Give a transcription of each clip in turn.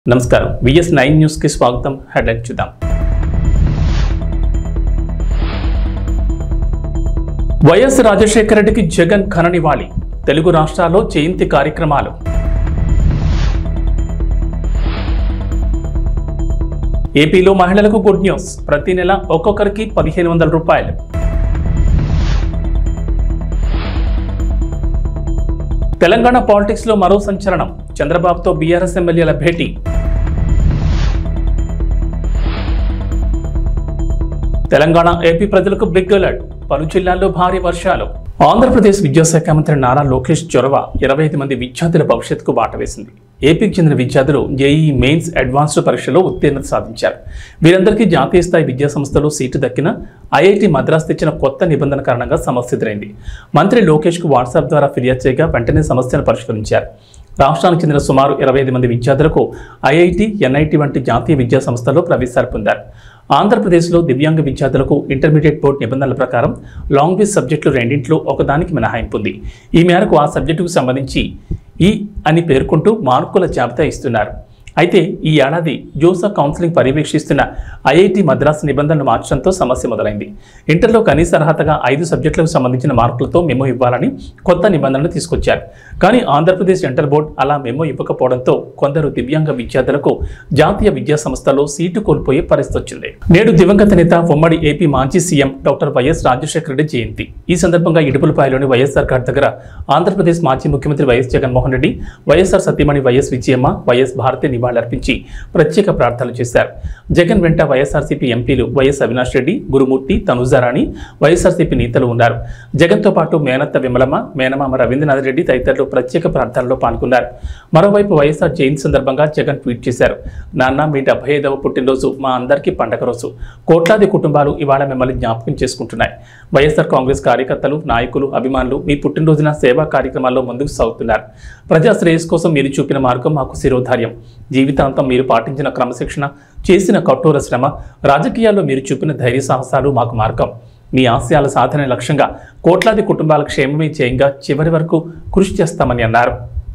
నమస్కారం VS nine news కి స్వాగతం హెడ్లైన్ చూద్దాం వైఎస్ రాజశేఖర రెడ్డికి జగన్ ఘన నివాళి తెలుగు రాష్ట్రాల్లో జయంతి కార్యక్రమాలు ఏపీలో మహిళలకు గుడ్ న్యూస్ ప్రతి నెల ఒక్కొక్కరికి పదిహేను వందల రూపాయలు తెలంగాణ పాలిటిక్స్ లో మరో సంచలనం చంద్రబాబుతో బీఆర్ఎస్ ఎమ్మెల్యేల భేటీ తెలంగాణ ఏపీ ప్రజలకు బిగ్ అలర్ట్ పలు జిల్లాల్లో భారీ వర్షాలు ఆంధ్రప్రదేశ్ విద్యాశాఖ మంత్రి నారా లోకేష్ చొరవ ఇరవై ఐదు మంది విద్యార్థుల భవిష్యత్తుకు బాట వేసింది ఏపీకి చెందిన విద్యార్థులు జేఈఈ మెయిన్స్ అడ్వాన్స్డ్ పరీక్షలో ఉత్తీర్ణత సాధించారు వీరందరికీ జాతీయ స్థాయి విద్యా సంస్థలో సీటు దక్కిన ఐఐటి మద్రాస్ తెచ్చిన కొత్త నిబంధన కారణంగా సమస్య ఎదురైంది మంత్రి లోకేష్కు వాట్సాప్ ద్వారా ఫిర్యాదు చేయగా వెంటనే సమస్యను పరిష్కరించారు రాష్ట్రానికి చెందిన సుమారు ఇరవై ఐదు మంది విద్యార్థులకు ఐఐటి ఎన్ఐటి వంటి జాతీయ విద్యా సంస్థల్లో ప్రవేశాలు పొందారు ఆంధ్రప్రదేశ్లో దివ్యాంగ విద్యార్థులకు ఇంటర్మీడియట్ బోర్డు నిబంధనల ప్రకారం లాంగ్వేజ్ సబ్జెక్టులు రెండింటిలో ఒకదానికి మినహాయింపు ఉంది ఈ మేరకు ఆ సబ్జెక్టుకు సంబంధించి ఈ అని పేర్కొంటూ మార్కుల జాబితా ఇస్తున్నారు అయితే ఈ ఏడాది జోసా కౌన్సిలింగ్ పర్యవేక్షిస్తున్న ఐఐటి మద్రాస్ నిబంధనలు మార్చడంతో సమస్య మొదలైంది ఇంటర్లో కనీస అర్హతగా ఐదు సబ్జెక్టులకు సంబంధించిన మార్కులతో మెమో ఇవ్వాలని కొత్త నిబంధనలు తీసుకొచ్చారు కానీ ఆంధ్రప్రదేశ్ ఇంటర్ బోర్డు అలా మెమో ఇవ్వకపోవడంతో కొందరు దివ్యాంగ విద్యార్థులకు జాతీయ విద్యా సంస్థలో సీటు కోల్పోయే పరిస్థితి వచ్చింది నేడు దివంగత నేత ఉమ్మడి ఏపీ మాజీ CM doctor YS Rajasekhara Reddy జయంతి ఈ సందర్భంగా ఇడుపులపాయలోని వైఎస్ఆర్ ఘాట్ దగ్గర ఆంధ్రప్రదేశ్ మాజీ ముఖ్యమంత్రి వైఎస్ జగన్మోహన్ రెడ్డి వైఎస్ఆర్ సతీమణి వైఎస్ విజయమ్మ వైఎస్ భారతి నివాళులర్పించి ప్రత్యేక ప్రార్థనలు చేశారు జగన్ వెంట వైఎస్ఆర్సీపీ ఎంపీలు వైఎస్ అవినాష్ రెడ్డి గురుమూర్తి తనుజారాణి వైఎస్ఆర్సీపీ నేతలు ఉన్నారు జగన్తో పాటు మేనత్త విమలమ్మ మేనమామ రవీంద్రనాథ్ రెడ్డి తదితరులు ప్రత్యేక ప్రార్థనలో పాల్గొన్నారు మరోవైపు వైఎస్ఆర్ జయంతి సందర్భంగా జగన్ ట్వీట్ చేశారు నాన్న మీ డెబ్బై ఐదవ పుట్టినరోజు మా అందరికీ పండగ రోజు కోట్లాది కుటుంబాలు ఇవాళ మిమ్మల్ని జ్ఞాపకం చేసుకుంటున్నాయి వైఎస్ఆర్ కాంగ్రెస్ కార్యకర్తలు నాయకులు అభిమానులు మీ పుట్టినరోజున సేవా కార్యక్రమాల్లో ముందుకు సాగుతున్నారు ప్రజా శ్రేయస్ కోసం మీరు చూపిన మార్గం మాకు శిరోధార్యం జీవితాంతం మీరు పాటించిన క్రమశిక్షణ చేసిన కఠోర శ్రమ రాజకీయాల్లో మీరు చూపిన ధైర్య సాహసాలు మాకు మార్గం మీ ఆశయాల సాధన లక్ష్యంగా కోట్లాది కుటుంబాల క్షేమమే చేయంగా చివరి వరకు కృషి చేస్తామని అన్నారు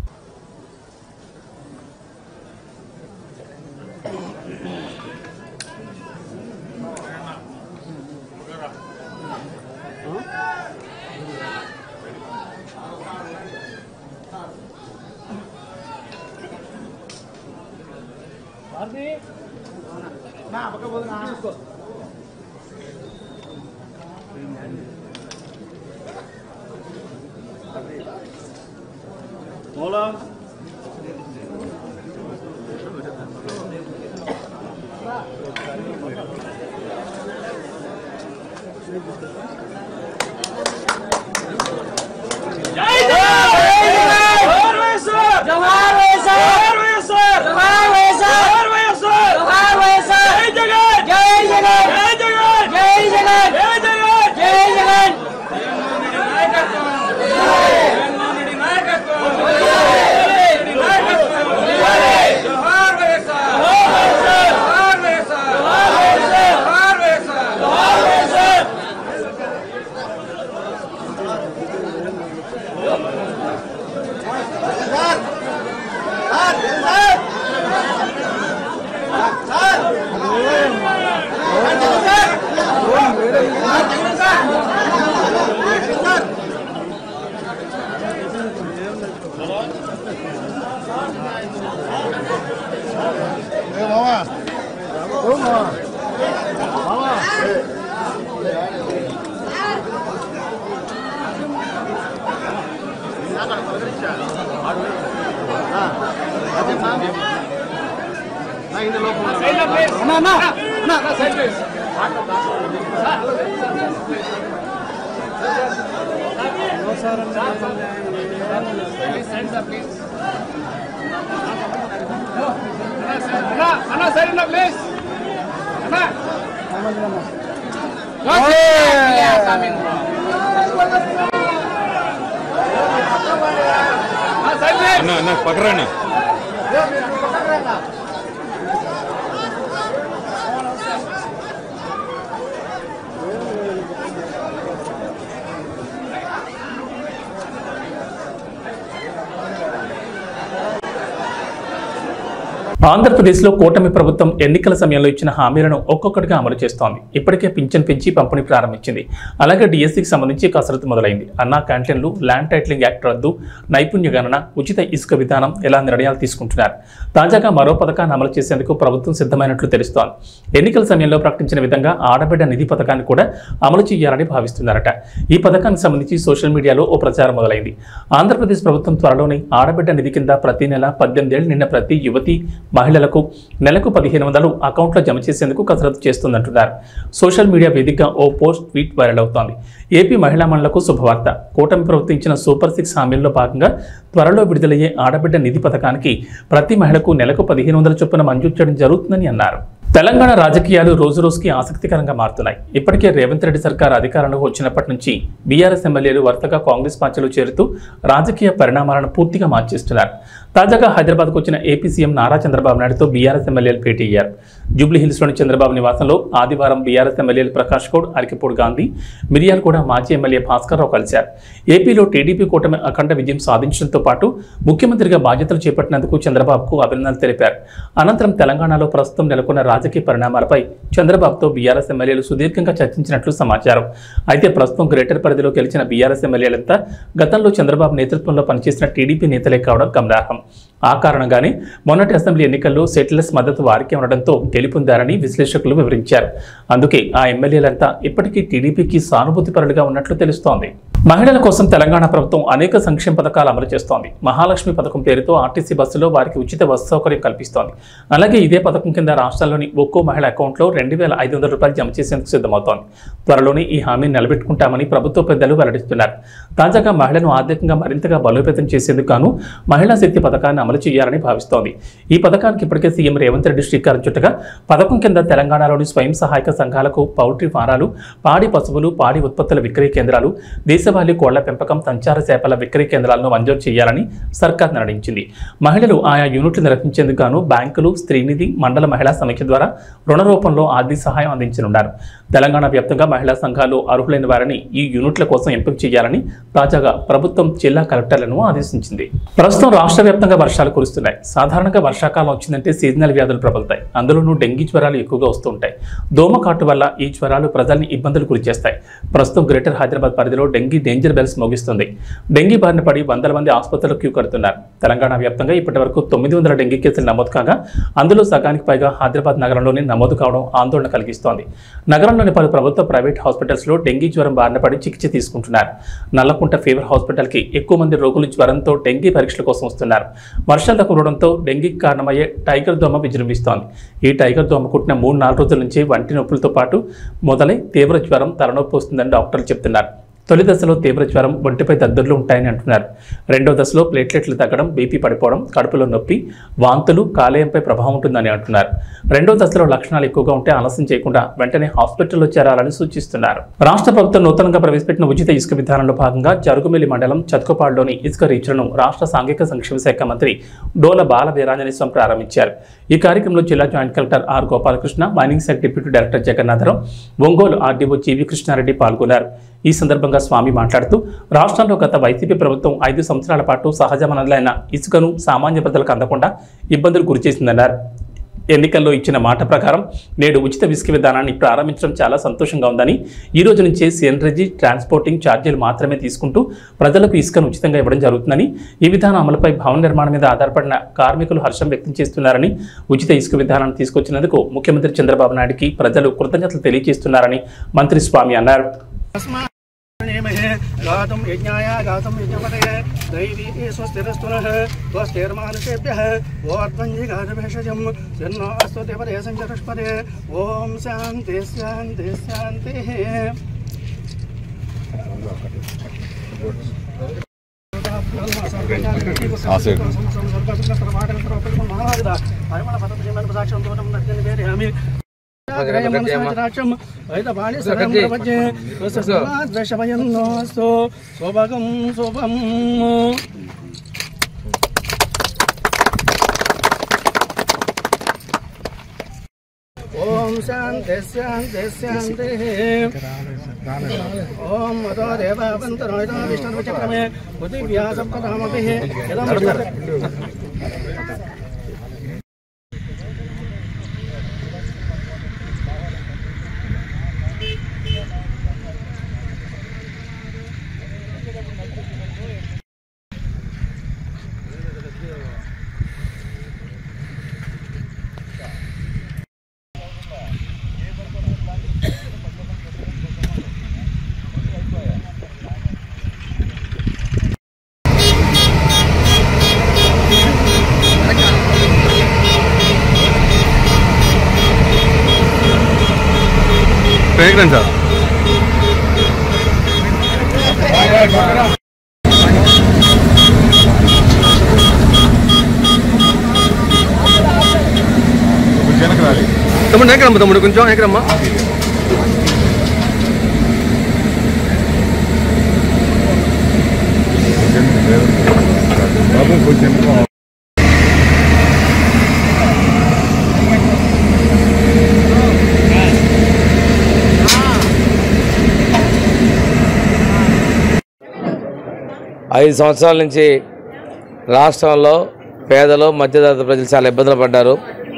జవహర్ వైఎస్ఆర్ జవహర్ వైఎస్ఆర్ జవహర్ వైఎస్ఆర్ జై జగన్ జై జగన్ జై జగన్ జై జగన్ జై జగన్ అన్న అన్న పక్కరాన్న ఆంధ్రప్రదేశ్లో కూటమి ప్రభుత్వం ఎన్నికల సమయంలో ఇచ్చిన హామీలను ఒక్కొక్కటిగా అమలు చేస్తోంది ఇప్పటికే పింఛన్ పెంచి పంపిణీ ప్రారంభించింది అలాగే డిఎస్సికి సంబంధించి కసరత్తు మొదలైంది అన్నా క్యాంటీన్లు ల్యాండ్ టైటిలింగ్ యాక్ట్ రద్దు నైపుణ్య గణన ఉచిత ఇసుక విధానం ఇలా నిర్ణయాలు తీసుకుంటున్నారు తాజాగా మరో పథకాన్ని అమలు చేసేందుకు ప్రభుత్వం సిద్ధమైనట్లు తెలుస్తోంది ఎన్నికల సమయంలో ప్రకటించిన విధంగా ఆడబిడ్డ నిధి పథకాన్ని కూడా అమలు చేయాలని భావిస్తున్నారట ఈ పథకానికి సంబంధించి సోషల్ మీడియాలో ఓ ప్రచారం మొదలైంది ఆంధ్రప్రదేశ్ ప్రభుత్వం త్వరలోనే ఆడబిడ్డ నిధి కింద ప్రతి నెల పద్దెనిమిది ఏళ్ళు నిన్న ప్రతి యువతి మహిళలకు నెలకు పదిహేను వందలు అకౌంట్లో జమ చేసేందుకు కసరత్తు చేస్తుందంటున్నారు సోషల్ మీడియా వేదికగా ఓ పోస్ట్ ట్వీట్ వైరల్ అవుతోంది ఏపీ మహిళా మండలకు శుభవార్త కూటమి ప్రభుత్వం ఇచ్చిన సూపర్ సిక్స్ హామీల్లో భాగంగా త్వరలో విడుదలయ్యే ఆడబిడ్డ నిధి పథకానికి ప్రతి మహిళకు నెలకు పదిహేను వందల చొప్పున మంజూరు చేయడం జరుగుతుందని అన్నారు తెలంగాణ రాజకీయాలు రోజు రోజుకి ఆసక్తికరంగా మారుతున్నాయి ఇప్పటికే రేవంత్ రెడ్డి సర్కార్ అధికారంలోకి వచ్చినప్పటి నుంచి బీఆర్ఎస్ ఎమ్మెల్యేలు వరుసగా కాంగ్రెస్ పార్టీలో చేరుతూ రాజకీయ పరిణామాలను పూర్తిగా మార్చేస్తున్నారు తాజాగా హైదరాబాద్కు వచ్చిన ఏపీ సీఎం నారా చంద్రబాబు నాయుడుతో బీఆర్ఎస్ ఎమ్మెల్యేలు భేటీ అయ్యారు జూబ్లీ హిల్స్లోని చంద్రబాబు నివాసంలో ఆదివారం బీఆర్ఎస్ ఎమ్మెల్యేలు ప్రకాష్ గౌడ్ అరికిపూడి గాంధీ మిరియాల్ కూడా మాజీ ఎమ్మెల్యే భాస్కర్ రావు కలిశారు ఏపీలో టీడీపీ కూటమి అఖండ విజయం సాధించడంతో పాటు ముఖ్యమంత్రిగా బాధ్యతలు చేపట్టినందుకు చంద్రబాబుకు అభినందనలు తెలిపారు అనంతరం తెలంగాణలో ప్రస్తుతం నెలకొన్న రాజకీయ పరిణామాలపై చంద్రబాబుతో బీఆర్ఎస్ ఎమ్మెల్యేలు సుదీర్ఘంగా చర్చించినట్లు సమాచారం అయితే ప్రస్తుతం గ్రేటర్ పరిధిలో గెలిచిన బీఆర్ఎస్ ఎమ్మెల్యేలంతా గతంలో చంద్రబాబు నేతృత్వంలో పనిచేసిన టీడీపీ నేతలే కావడం గమనార్హం ఆ కారణంగానే మొన్నటి అసెంబ్లీ ఎన్నికల్లో సెటిలర్స్ మద్దతు వారికి ఉండడంతో గెలుపొందారని విశ్లేషకులు వివరించారు అందుకే ఆ ఎమ్మెల్యేలంతా ఇప్పటికీ టీడీపీకి సానుభూతిపరులుగా ఉన్నట్లు తెలుస్తోంది మహిళల కోసం తెలంగాణ ప్రభుత్వం అనేక సంక్షేమ పథకాలు అమలు చేస్తోంది మహాలక్ష్మి పథకం పేరుతో ఆర్టీసీ బస్సులో వారికి ఉచిత బస్సు సౌకర్యం కల్పిస్తోంది అలాగే ఇదే పథకం కింద రాష్ట్రాల్లోని ఒక్కో మహిళ అకౌంట్లో రెండు వేల ఐదు వందల రూపాయలు జమ చేసేందుకు సిద్ధమవుతోంది త్వరలోనే ఈ హామీని నిలబెట్టుకుంటామని ప్రభుత్వ పెద్దలు వెల్లడిస్తున్నారు తాజాగా మహిళను ఆర్థికంగా మరింతగా బలోపేతం చేసేందుకు గాను మహిళా శక్తి పథకాన్ని అమలు చేయాలని భావిస్తోంది ఈ పథకానికి ఇప్పటికే సీఎం రేవంత్ రెడ్డి శ్రీకారం చుట్టగా పథకం కింద తెలంగాణలోని స్వయం సహాయక సంఘాలకు పౌల్ట్రీ ఫారాలు పాడి పశువులు పాడి ఉత్పత్తుల విక్రయ కేంద్రాలు దేశవాళీ కోళ్ల పెంపకం సంచార చేపల విక్రయ కేంద్రాలను మంజూరు చేయాలని సర్కార్ నిర్ణయించింది మహిళలు ఆయా యూనిట్లు నిర్వహించేందుకు గాను బ్యాంకులు స్త్రీనిధి మండల మహిళా సమైక్య ద్వారా రుణ రూపంలో ఆర్థిక సహాయం అందించనున్నారు తెలంగాణ వ్యాప్తంగా మహిళా సంఘాలు అర్హులైన వారిని ఈ యూనిట్ల కోసం ఎంపిక చేయాలని తాజాగా ప్రభుత్వం జిల్లా కలెక్టర్లను ఆదేశించింది ప్రస్తుతం రాష్ట్ర వ్యాప్తంగా వర్షాలు కురుస్తున్నాయి సాధారణంగా వర్షాకాలం వచ్చిందంటే సీజనల్ వ్యాధులు ప్రబలుతాయి అందులోనూ డెంగీ జ్వరాలు ఎక్కువగా వస్తూ ఉంటాయి దోమకాటు వల్ల ఈ జ్వరాలు ప్రజల్ని ఇబ్బందులు గురిచేస్తాయి ప్రస్తుతం గ్రేటర్ హైదరాబాద్ పరిధిలో డెంగీ డేంజర్ బెల్స్ మోగిస్తుంది డెంగీ బారిన పడి వందల మంది ఆసుపత్రులకు క్యూ కడుతున్నారు తెలంగాణ వ్యాప్తంగా ఇప్పటి వరకు తొమ్మిది వందల డెంగీ కేసులు నమోదు కాగా అందులో సగానికి పైగా హైదరాబాద్ నగరంలోనే నమోదు కావడం ఆందోళన కలిగిస్తోంది నగరంలోని పలు ప్రభుత్వ ప్రైవేట్ హాస్పిటల్స్లో డెంగీ జ్వరం బారిన పడి చికిత్స తీసుకుంటున్నారు నల్లకుంట ఫీవర్ హాస్పిటల్కి ఎక్కువ మంది రోగులు జ్వరంతో డెంగీ పరీక్షల కోసం వస్తున్నారు వర్షాలు కురవడంతో డెంగీకి కారణమయ్యే టైగర్ దోమ విజృంభిస్తోంది ఈ టైగర్ దోమ కుట్టిన మూడు నాలుగు రోజుల నుంచి వంటి నొప్పులతో పాటు మొదలై తీవ్ర జ్వరం తలనొప్పి వస్తుందని డాక్టర్లు చెప్తున్నారు తొలి దశలో తీవ్ర జ్వరం ఒంటిపై దద్దుర్లు ఉంటాయని అంటున్నారు రెండో దశలో ప్లేట్లెట్లు తగ్గడం బీపీ పడిపోవడం కడుపులో నొప్పి వాంతులు కాలేయంపై ప్రభావం ఉంటుందని అంటున్నారు రెండో దశలో లక్షణాలు ఎక్కువగా ఉంటే ఆలస్యం చేయకుండా వెంటనే హాస్పిటల్లో చేరాలని సూచిస్తున్నారు రాష్ట్ర ప్రభుత్వం నూతనంగా ప్రవేశపెట్టిన ఉచిత ఇసుక విధానంలో భాగంగా జరుగుమిల్లి మండలం చతుకపాడులోని ఇసుక రీచ్లను రాష్ట్ర సాంఘిక సంక్షేమ శాఖ మంత్రి డోల బాల వీరాంజనేయ స్వామి ప్రారంభించారు ఈ కార్యక్రమంలో జిల్లా joint collector R Gopalakrishna mining శాఖ deputy director Jagannatharao Ongole RDO GV Krishnareddy పాల్గొన్నారు ఈ సందర్భంగా స్వామి మాట్లాడుతూ రాష్ట్రంలో గత వైసీపీ ప్రభుత్వం ఐదు సంవత్సరాల పాటు సహజ వనరులైన ఇసుకను సామాన్య ప్రజలకు అందకుండా ఇబ్బందులు గురిచేసిందన్నారు ఎన్నికల్లో ఇచ్చిన మాట ప్రకారం నేడు ఉచిత ఇసుక విధానాన్ని ప్రారంభించడం చాలా సంతోషంగా ఉందని ఈ రోజు నుంచే సిఎన్రజీ ట్రాన్స్పోర్టింగ్ ఛార్జీలు మాత్రమే తీసుకుంటూ ప్రజలకు ఇసుకను ఉచితంగా ఇవ్వడం జరుగుతుందని ఈ విధానం అమలుపై భవన నిర్మాణం మీద ఆధారపడిన కార్మికులు హర్షం వ్యక్తం చేస్తున్నారని ఉచిత ఇసుక విధానాన్ని తీసుకొచ్చినందుకు ముఖ్యమంత్రి చంద్రబాబు నాయుడుకి ప్రజలు కృతజ్ఞతలు తెలియజేస్తున్నారని మంత్రి స్వామి అన్నారు नेमहे गातुं यज्ञाय गातुं यज्ञपतये दैवी स्वस्तिरस्तुनः स्वस्तिर्मानुषेभ्यः ओर्ध्वञ्जिगातभेषजं यन्नो अस्तु देवदे सञ्चतुष्पदे ॐ शान्ति शान्ति शान्तिः స్వభగం శుభం ఓం శాంతి శాంతి శాంతి ఓం మదో దేవావంతరో విష్ణుచక్రమే పృథివ్యా సప్తధామభిः ఇదం వెనకరండి సార్ వెనక రాలి తమ్ముడు ఎక్కడమ్మ తమ్ముడు కొంచెం ఎక్కడమ్మా బాబు కొంచెం ఐదు సంవత్సరాల నుంచి రాష్ట్రంలో పేదలు మధ్యతరగతి ప్రజలు చాలా ఇబ్బందులు పడ్డారు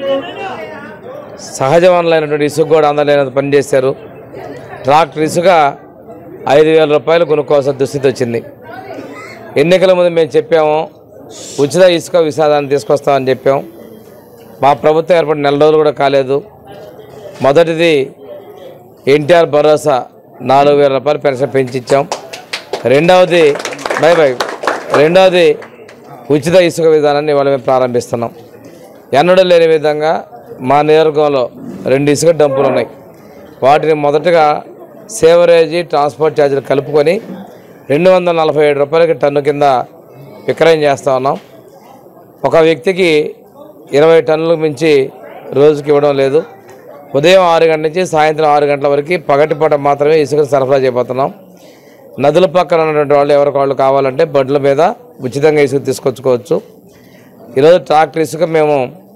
సహజ వనరులైనటువంటి ఇసుక కూడా అందలేనంత పనిచేశారు ట్రాక్టర్ ఇసుక ఐదు వేల రూపాయలు కొనుక్కోవాల్సిన దుస్థితి వచ్చింది ఎన్నికల ముందు మేము చెప్పాము ఉచిత ఇసుక విషాదాన్ని తీసుకొస్తామని చెప్పాం మా ప్రభుత్వం ఏర్పడిన నెల రోజులు కూడా కాలేదు మొదటిది ఎన్టీఆర్ భరోసా నాలుగు వేల రూపాయలు పెన్షన్ పెంచి ఇచ్చాం రెండవది బై బై రెండవది ఉచిత ఇసుక విధానాన్ని ఇవాళ మేము ప్రారంభిస్తున్నాం ఎన్నడూ లేని విధంగా మా నియోజకవర్గంలో రెండు ఇసుక డంపులు ఉన్నాయి వాటిని మొదటగా సేవరేజీ ట్రాన్స్పోర్ట్ ఛార్జీలు కలుపుకొని రెండు వందల నలభై ఏడు రూపాయలకి టన్ను కింద విక్రయం చేస్తూ ఉన్నాం ఒక వ్యక్తికి ఇరవై టన్నులకు మించి రోజుకి ఇవ్వడం లేదు ఉదయం ఆరు గంటల నుంచి సాయంత్రం ఆరు గంటల వరకు పగటిపూట మాత్రమే ఇసుక సరఫరా చేయబోతున్నాం నదుల పక్కన ఉన్నటువంటి వాళ్ళు ఎవరికి వాళ్ళు కావాలంటే బండ్ల మీద ఉచితంగా ఇసుక తీసుకొచ్చుకోవచ్చు ఈరోజు ట్రాక్టర్ ఇసుక మేము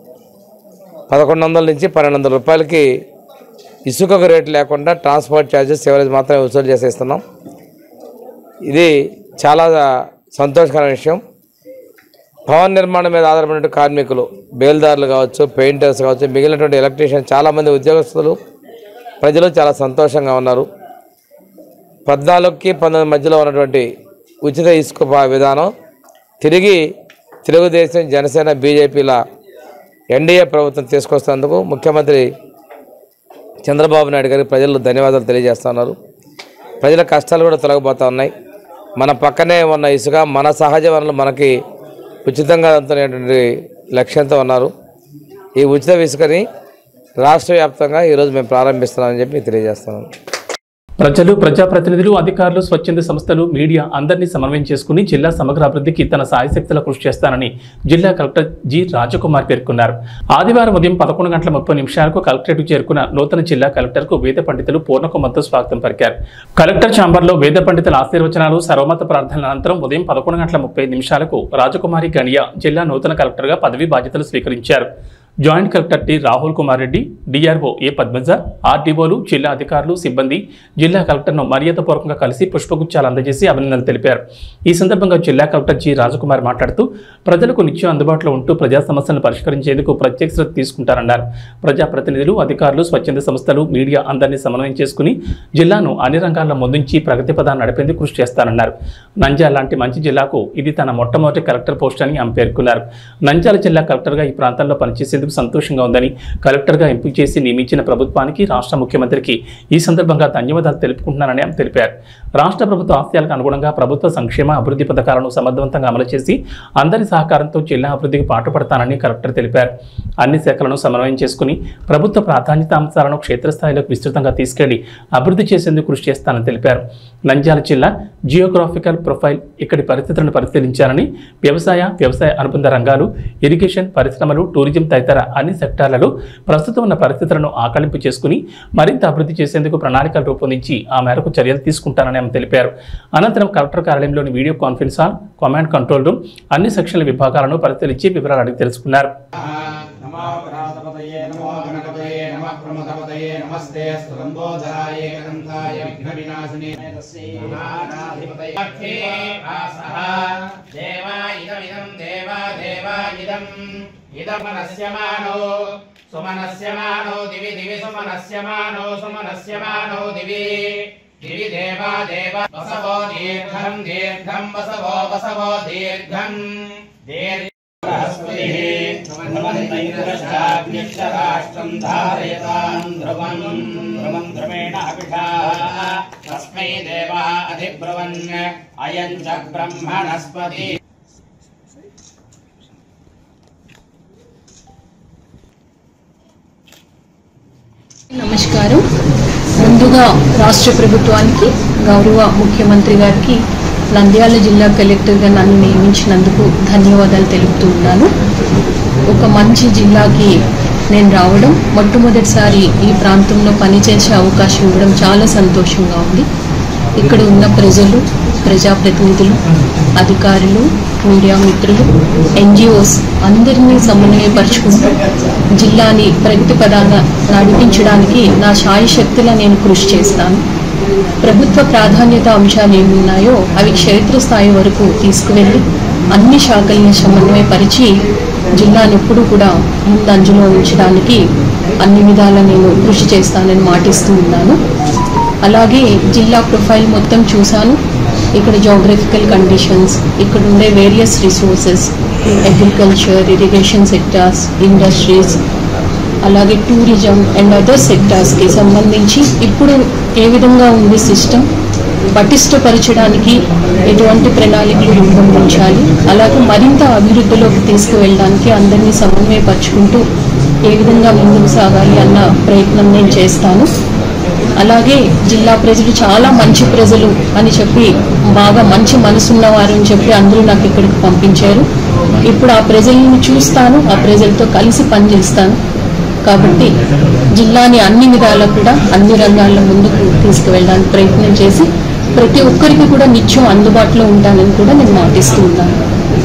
పదకొండు వందల నుంచి పన్నెండు వందల రూపాయలకి ఇసుకకు రేటు లేకుండా ట్రాన్స్పోర్ట్ ఛార్జెస్ ఎవరేజ్ మాత్రమే వసూలు చేసేస్తున్నాం ఇది చాలా సంతోషకరమైన విషయం భవన నిర్మాణం మీద ఆధారపడిన కార్మికులు బేల్దారులు కావచ్చు పెయింటర్స్ కావచ్చు మిగిలినటువంటి ఎలక్ట్రీషియన్ చాలామంది ఉద్యోగస్తులు ప్రజలు చాలా సంతోషంగా ఉన్నారు పద్నాలుగుకి పంతొమ్మిది మధ్యలో ఉన్నటువంటి ఉచిత ఇసుక ప- విధానం తిరిగి తెలుగుదేశం జనసేన బీజేపీల ఎన్డీఏ ప్రభుత్వం తీసుకొస్తున్నందుకు ముఖ్యమంత్రి చంద్రబాబు నాయుడు గారికి ప్రజలు ధన్యవాదాలు తెలియజేస్తున్నారు ప్రజల కష్టాలు కూడా తొలగిపోతూ ఉన్నాయి మన పక్కనే ఉన్న ఇసుక మన సహజ వనరులు మనకి ఉచితంగా అందుతున్నటువంటి లక్ష్యంతో ఉన్నారు ఈ ఉచిత ఇసుకని రాష్ట్ర వ్యాప్తంగా ఈరోజు మేము ప్రారంభిస్తున్నామని చెప్పి మీకు తెలియజేస్తున్నాను ప్రజలు ప్రజాప్రతినిధులు అధికారులు స్వచ్ఛంద సంస్థలు మీడియా అందరినీ సమన్వయం చేసుకుని జిల్లా సమగ్ర అభివృద్ధికి తన సాయశక్తుల కృషి చేస్తానని జిల్లా కలెక్టర్ జి రాజకుమార్ పేర్కొన్నారు ఆదివారం ఉదయం పదకొండు గంటల ముప్పై నిమిషాలకు కలెక్టరేట్ చేరుకున్న నూతన జిల్లా కలెక్టర్కు వేద పండితులు పూర్ణకుమంతో స్వాగతం పలికారు కలెక్టర్ ఛాంబర్లో వేద పండితుల ఆశీర్వచనాలు సర్వమత ప్రార్థనల అనంతరం ఉదయం పదకొండు గంటల ముప్పై నిమిషాలకు రాజకుమారి గణియా జిల్లా నూతన కలెక్టర్గా పదవీ బాధ్యతలు స్వీకరించారు joint collector T Rahul Kumar Reddy DRO A Padmaja ఆర్డీఓలు జిల్లా అధికారులు సిబ్బంది జిల్లా కలెక్టర్ను మర్యాదపూర్వకంగా కలిసి పుష్పగుచ్చాలు అందజేసి అభినందనలు తెలిపారు ఈ సందర్భంగా జిల్లా కలెక్టర్ జి రాజకుమార్ మాట్లాడుతూ ప్రజలకు నిత్యం అందుబాటులో ఉంటూ ప్రజా సమస్యలను పరిష్కరించేందుకు ప్రత్యేక శ్రద్ధ తీసుకుంటారన్నారు ప్రజాప్రతినిధులు అధికారులు స్వచ్ఛంద సంస్థలు మీడియా అందరినీ సమన్వయం చేసుకుని జిల్లాను అన్ని రంగాల్లో ముందుంచి ప్రగతి పదాన్ని నడిపేందుకు కృషి చేస్తారన్నారు నంద్యాల లాంటి మంచి జిల్లాకు ఇది తన మొట్టమొదటి కలెక్టర్ పోస్ట్ అని ఆమె పేర్కొన్నారు నంద్యాల జిల్లా కలెక్టర్గా ఈ ప్రాంతంలో పనిచేసేందుకు సంతోషంగా ఉందని కలెక్టర్గా ఎంపిక చేసి నియమించిన ప్రభుత్వానికి రాష్ట్ర ముఖ్యమంత్రికి ఈ సందర్భంగా ధన్యవాదాలు తెలుపుకుంటున్నానని ఆమె తెలిపారు రాష్ట్ర ప్రభుత్వ ఆశయాలకు అనుగుణంగా ప్రభుత్వ సంక్షేమ అభివృద్ధి పథకాలను సమర్థవంతంగా అమలు చేసి అందరి సహకారంతో జిల్లా అభివృద్ధికి పాటుపడతానని కలెక్టర్ తెలిపారు అన్ని శాఖలను సమన్వయం చేసుకుని ప్రభుత్వ ప్రాధాన్యత అంశాలను క్షేత్రస్థాయిలోకి విస్తృతంగా తీసుకెళ్లి అభివృద్ధి చేసేందుకు కృషి చేస్తానని తెలిపారు నంద్యాల జిల్లా జియోగ్రాఫికల్ ప్రొఫైల్ ఇక్కడి పరిస్థితులను పరిశీలించాలని వ్యవసాయ వ్యవసాయ అనుబంధ రంగాలు ఇరిగేషన్ పరిశ్రమలు టూరిజం తదితర అన్ని సెక్టార్లలో ప్రస్తుతం ఉన్న పరిస్థితులను ఆకలింపు చేసుకుని మరింత అభివృద్ధి చేసేందుకు ప్రణాళికలు రూపొందించి ఆ మేరకు చర్యలు తీసుకుంటానని ఆమె తెలిపారు అనంతరం కలెక్టర్ కార్యాలయంలోని video conference hall command control room అన్ని సెక్షన్ల విభాగాలను పరిశీలించి వివరాలు అడిగి తెలుసుకున్నారు నమో ప్రాతపతయే నమో గణపతయే నమః ప్రమథపతయే నమస్తే స్తులంబోధరాయ అనంతాయ విఘ్న వినాశినే మహానాధిపతయే ఆసః దేవా ఇదమిదం దేవా దేవా ఇదం ఇదమనస్యమానో సుమనస్యమానో దివి దివి సుమనస్యమానో సుమనస్యమానో దివి దివి దేవా దేవ వసవో దీర్ఘం దీర్ఘం వసవో వసవో దీర్ఘం దీర్ఘ రాష్ట్రం ధారయతాం ధ్రువం ధ్రువం ధ్రువేణ అభిషా తస్మై దేవా అధిబ్రువన్ అయం చ బ్రహ్మణస్పతి నమస్కారం ముందుగా ముందుగా రాష్ట్ర ప్రభుత్వానికి గౌరవ ముఖ్యమంత్రి గారికి నంద్యాల జిల్లా కలెక్టర్గా నన్ను నియమించినందుకు ధన్యవాదాలు తెలుపుతూ ఉన్నాను ఒక మంచి జిల్లాకి నేను రావడం మొట్టమొదటిసారి ఈ ప్రాంతంలో పనిచేసే అవకాశం ఇవ్వడం చాలా సంతోషంగా ఉంది ఇక్కడ ఉన్న ప్రజలు ప్రజాప్రతినిధులు అధికారులు మీడియా మిత్రులు ఎన్జిఓస్ అందరినీ సమన్వయపరుచుకుంటూ జిల్లాని ప్రగతి పదాన నడిపించడానికి నా శాయి శక్తిలా నేను కృషి చేస్తాను ప్రభుత్వ ప్రాధాన్యత అంశాలు ఏమున్నాయో అవి క్షేత్రస్థాయి వరకు తీసుకువెళ్ళి అన్ని శాఖల్ని సమన్వయపరిచి జిల్లాను ఎప్పుడూ కూడా ముందంజలో ఉంచడానికి అన్ని విధాల నేను కృషి చేస్తానని మాటిస్తూ ఉన్నాను అలాగే జిల్లా ప్రొఫైల్ మొత్తం చూశాను ఇక్కడ జోగ్రఫికల్ కండిషన్స్ ఇక్కడ ఉండే various resources agriculture irrigation sectors industries అలాగే టూరిజం అండ్ అదర్ సెక్టార్స్కి సంబంధించి ఇప్పుడు ఏ విధంగా ఉంది సిస్టమ్ పటిష్టపరచడానికి ఎటువంటి ప్రణాళికలు రూపొందించాలి అలాగే మరింత అభివృద్ధిలోకి తీసుకువెళ్ళడానికి అందరినీ సమన్వయపరుచుకుంటూ ఏ విధంగా ముందుకు సాగాలి అన్న ప్రయత్నం నేను చేస్తాను అలాగే జిల్లా ప్రజలు చాలా మంచి ప్రజలు అని చెప్పి బాగా మంచి మనసున్నవారు అని చెప్పి అందరూ నాకు ఇక్కడికి పంపించారు ఇప్పుడు ఆ ప్రజలను చూస్తాను ఆ ప్రజలతో కలిసి పనిచేస్తాను కాబట్టి జిల్లాని అన్ని విధాలా కూడా అన్ని రంగాల్లో ముందుకు తీసుకువెళ్ళడానికి ప్రయత్నం చేసి ప్రతి ఒక్కరికి కూడా నిత్యం అందుబాటులో ఉంటానని కూడా నేను మాటిస్తూ ఉన్నాను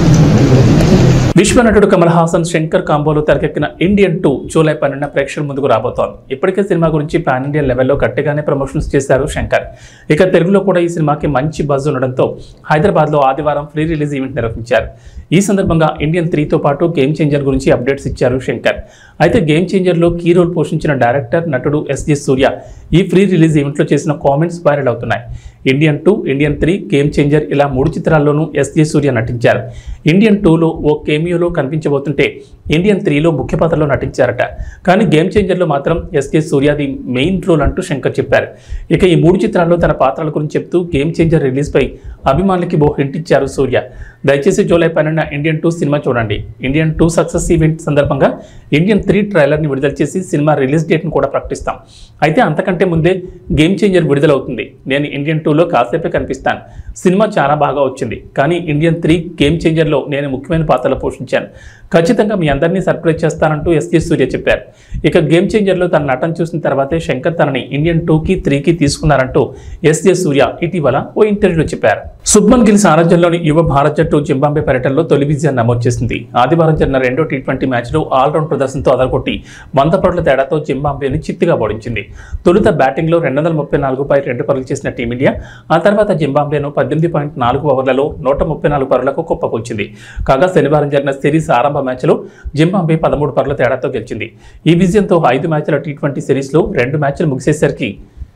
విశ్వ నటుడు కమల్ హాసన్ శంకర్ కాంబోలో తెరకెక్కిన ఇండియన్ టూ జూలై పన్నెండున ప్రేక్షకుల ముందుకు రాబోతోంది ఇప్పటికే సినిమా గురించి పాన్ ఇండియా లెవెల్లో గట్టిగానే ప్రమోషన్స్ చేశారు శంకర్ ఇక తెలుగులో కూడా ఈ సినిమాకి మంచి బజ్ ఉండడంతో హైదరాబాద్లో ఆదివారం ఫ్రీ రిలీజ్ ఈవెంట్ నిర్వహించారు ఈ సందర్భంగా ఇండియన్ త్రీతో పాటు గేమ్ చేంజర్ గురించి అప్డేట్స్ ఇచ్చారు శంకర్ అయితే గేమ్ చేంజర్లో కీ రోల్ పోషించిన డైరెక్టర్ నటుడు ఎస్జి సూర్య ఈ ఫ్రీ రిలీజ్ ఈవెంట్లో చేసిన కామెంట్స్ వైరల్ అవుతున్నాయి Indian two Indian three game changer ఇలా మూడు చిత్రాల్లోనూ ఎస్జే సూర్య నటించారు ఇండియన్ టూలో ఓ కేమియోలో కనిపించబోతుంటే ఇండియన్ త్రీలో ముఖ్య పాత్రలో నటించారట కానీ గేమ్ చేంజర్లో మాత్రం ఎస్కే సూర్యాది మెయిన్ రోల్ అంటూ శంకర్ చెప్పారు ఇక ఈ మూడు చిత్రాల్లో తన పాత్రల గురించి చెప్తూ గేమ్ చేంజర్ రిలీజ్పై అభిమానులకి ఓ హింట్ ఇచ్చారు సూర్య దయచేసి జూలై పన్నెండున ఇండియన్ టూ సినిమా చూడండి ఇండియన్ టూ సక్సెస్ ఈవెంట్ సందర్భంగా ఇండియన్ త్రీ ట్రైలర్ని విడుదల చేసి సినిమా రిలీజ్ డేట్ను కూడా ప్రకటిస్తాం అయితే అంతకంటే ముందే గేమ్ చేంజర్ విడుదలవుతుంది నేను ఇండియన్ టూలో కాసేపే కనిపిస్తాను సినిమా చాలా బాగా వచ్చింది కానీ ఇండియన్ త్రీ గేమ్ చేంజర్లో నేను ముఖ్యమైన పాత్రలు పోషించాను ఖచ్చితంగా మీ అందరినీ సర్ప్రైజ్ చేస్తానంటూ ఎస్కే సూర్య చెప్పారు ఇక గేమ్ చేంజర్లో తన నటన చూసిన తర్వాతే శంకర్ తనని ఇండియన్ టూకి త్రీకి తీసుకున్నారంటూ ఎస్జే సూర్య ఇటీవల ఓ ఇంటర్వ్యూలో చెప్పారు శుభ్మన్ గిల్ సారథ్యంలోని యువ భారత్ జట్టు జింబాబే పర్యటనలో తొలి విజయాన్ని నమోదు చేసింది ఆదివారం జరిగిన రెండో టీ ట్వంటీ మ్యాచ్లో ఆల్రౌండ్ ప్రదర్శనతో అదరగొట్టి వంద పరుల తేడాతో జింబాబేని చిత్తుగా ఓడించింది తొలుత బ్యాటింగ్లో రెండు వందల ముప్పై నాలుగు పై రెండు పరుగులు చేసిన టీమిండియా ఆ తర్వాత జింబాబేను పద్దెనిమిది పాయింట్ నాలుగు ఓవర్లలో నూట ముప్పై నాలుగు పరులకు కుప్పకూల్చింది కాగా శనివారం జరిగిన సిరీస్ ఆరంభ మ్యాచ్లో జింబాబే పదమూడు పరుల తేడాతో గెలిచింది ఈ విజయంతో ఐదు మ్యాచ్ల టీ ట్వంటీ సిరీస్లో రెండు మ్యాచ్లు ముగిసేసరికి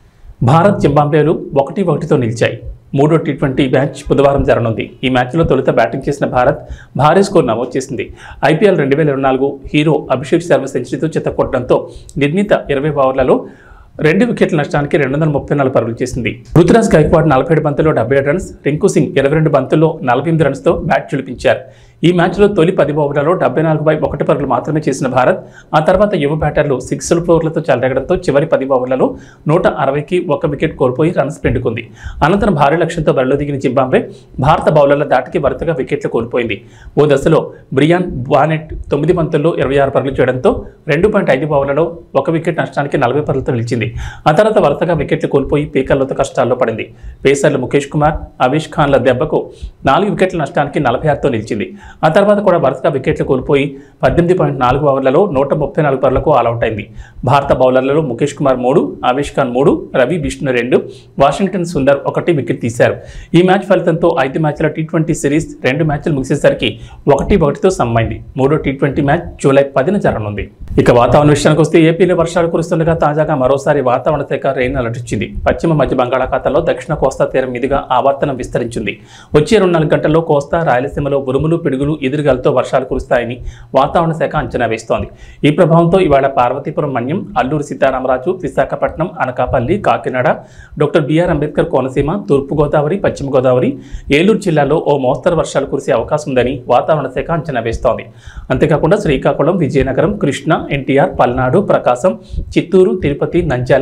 భారత్ జింబాబ్వేలు ఒకటి ఒకటితో నిలిచాయి మూడో టీ ట్వంటీ మ్యాచ్ బుధవారం జరగనుంది ఈ మ్యాచ్లో తొలుత బ్యాటింగ్ చేసిన భారత్ భారీ స్కోర్ నమోదు చేసింది ఐపీఎల్ రెండు వేల ఇరవై నాలుగు హీరో అభిషేక్ శర్మ సెంచరీతో చిత్తకొట్టడంతో నిర్ణీత ఇరవై ఓవర్లలో రెండు వికెట్ల నష్టానికి రెండు వందల ముప్పై నాలుగు పరుగులు చేసింది రుతురాజ్ గైక్వాడ్ నలభై ఏడు బంతుల్లో డెబ్బై ఏడు రన్స్ రింకు సింగ్ ఇరవై రెండు బంతుల్లో నలభై ఎనిమిది రన్స్తో బ్యాట్ చులిపించారు ఈ మ్యాచ్లో తొలి పది ఓవర్లలో డెబ్బై నాలుగు బై ఒకటి పరుగులు మాత్రమే చేసిన భారత్ ఆ తర్వాత యువ బ్యాటర్లు సిక్స్ల ఫ్లోర్లతో చెలరేగడంతో చివరి పది ఓవర్లలో నూట అరవైకి ఒక వికెట్ కోల్పోయి రన్స్ పెండుకుంది అనంతరం భారీ లక్ష్యంతో బరిలో దిగిన జింబాబే భారత బౌలర్ల దాటికి వరుసగా వికెట్లు కోల్పోయింది ఓ దశలో బ్రియాన్ బానెట్ తొమ్మిది బంతుల్లో ఇరవై ఆరు పరుగులు చేయడంతో రెండు పాయింట్ ఐదు ఓవర్లలో ఒక వికెట్ నష్టానికి నలభై పరుగులతో నిలిచింది ఆ తర్వాత వరుసగా వికెట్లు కోల్పోయి పీకర్లతో కష్టాల్లో పడింది పేసర్లు ముఖేష్ కుమార్ అవిష్ ఖాన్ల దెబ్బకు నాలుగు వికెట్ల నష్టానికి నలభై ఆరుతో నిలిచింది ఆ తర్వాత కూడా వరుసగా వికెట్లు కోల్పోయి పద్దెనిమిది పాయింట్ నాలుగు ఓవర్లలో నూట ముప్పై నాలుగు పరులకు ఆల్అవుట్ అయింది భారత బౌలర్లలో ముఖేష్ కుమార్ మూడు ఆవేష్ ఖాన్ మూడు రవి విష్ణు రెండు వాషింగ్టన్ సుందర్ ఒకటి వికెట్ తీశారు ఈ మ్యాచ్ ఫలితంతో ఐదు మ్యాచ్ల టీ ట్వంటీ సిరీస్ రెండు మ్యాచ్లు ముగిసేసరికి ఒకటి ఒకటితో సమ్మైంది మూడో టీ ట్వంటీ మ్యాచ్ జూలై పదిన జరగనుంది ఇక వాతావరణ విషయానికి వస్తే ఏపీలో వర్షాలు కురుస్తుండగా తాజాగా మరోసారి వాతావరణ శాఖ రెయిన్ అలర్ట్ ఇచ్చింది పశ్చిమ మధ్య బంగాళాఖాతంలో దక్షిణ కోస్తా తీరం మీదుగా ఆవర్తనం విస్తరించింది వచ్చే రెండు నాలుగు గంటల్లో కోస్తా రాయలసీమలో ఉరుములు పిడుగులు ఎదురుగాలతో వర్షాలు కురుస్తాయని వాతావరణ శాఖ అంచనా వేస్తోంది ఈ ప్రభావంతో ఇవాళ పార్వతీపురం మన్యం అల్లూరి సీతారామరాజు విశాఖపట్నం అనకాపల్లి కాకినాడ డాక్టర్ బిఆర్ అంబేద్కర్ కోనసీమ తూర్పుగోదావరి పశ్చిమ గోదావరి ఏలూరు జిల్లాలో ఓ మోస్తరు వర్షాలు కురిసే అవకాశం ఉందని వాతావరణ శాఖ అంచనా వేస్తోంది అంతేకాకుండా శ్రీకాకుళం విజయనగరం కృష్ణా ఎన్టీఆర్ పల్నాడు ప్రకాశం చిత్తూరు తిరుపతి నంద్యాల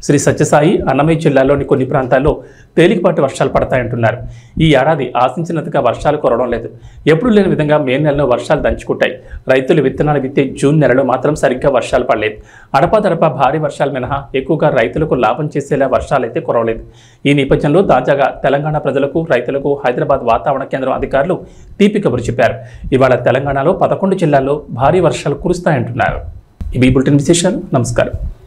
శ్రీ సత్యసాయి అన్నమయ్య జిల్లాలోని కొన్ని ప్రాంతాల్లో తేలికపాటి వర్షాలు పడతాయంటున్నారు ఈ ఏడాది ఆశించినంతగా వర్షాలు కురవడం లేదు ఎప్పుడు లేని విధంగా మే నెలలో వర్షాలు దంచుకుంటాయి రైతులు విత్తనాలు విత్తే జూన్ నెలలో మాత్రం సరిగ్గా వర్షాలు పడలేదు అడపాదడపా భారీ వర్షాలు మినహా ఎక్కువగా రైతులకు లాభం చేసేలా వర్షాలైతే కురవలేదు ఈ నేపథ్యంలో తాజాగా తెలంగాణ ప్రజలకు రైతులకు హైదరాబాద్ వాతావరణ కేంద్రం అధికారులు తీపి కబురు చెప్పారు ఇవాళ తెలంగాణలో పదకొండు జిల్లాల్లో భారీ వర్షాలు కురుస్తాయంటున్నారు ఇవి బులెటిన్ విశేషాలు నమస్కారం